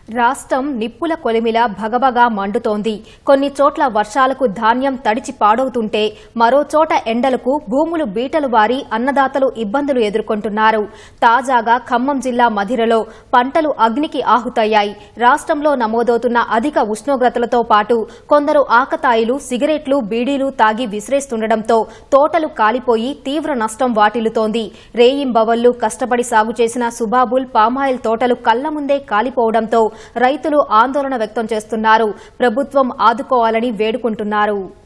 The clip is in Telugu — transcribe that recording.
రాష్ట్రం నిప్పుల కొలిమిల భగభగా మండుతోంది కొన్ని చోట్ల వర్షాలకు ధాన్యం తడిచి పాడవుతుంటే మరో చోట ఎండలకు భూములు బీటలు వారి అన్నదాతలు ఇబ్బందులు ఎదుర్కొంటున్నారు తాజాగా ఖమ్మం జిల్లా మధిరలో పంటలు అగ్నికి ఆహుతయ్యాయి రాష్ట్రంలో నమోదవుతున్న అధిక ఉష్ణోగ్రతలతో పాటు కొందరు ఆకతాయిలు సిగరెట్లు బీడీలు తాగి విసిరేస్తుండటంతో తోటలు కాలిపోయి తీవ్ర నష్టం వాటిల్లుతోంది రేయింబవళ్లు కష్టపడి సాగు చేసిన సుబాబుల్ పామాయిల్ తోటలు కళ్ల ముందే కాలిపోవడంతో రైతులు ఆందోళన వ్యక్తం చేస్తున్నారు ప్రభుత్వం ఆదుకోవాలని వేడుకుంటున్నారు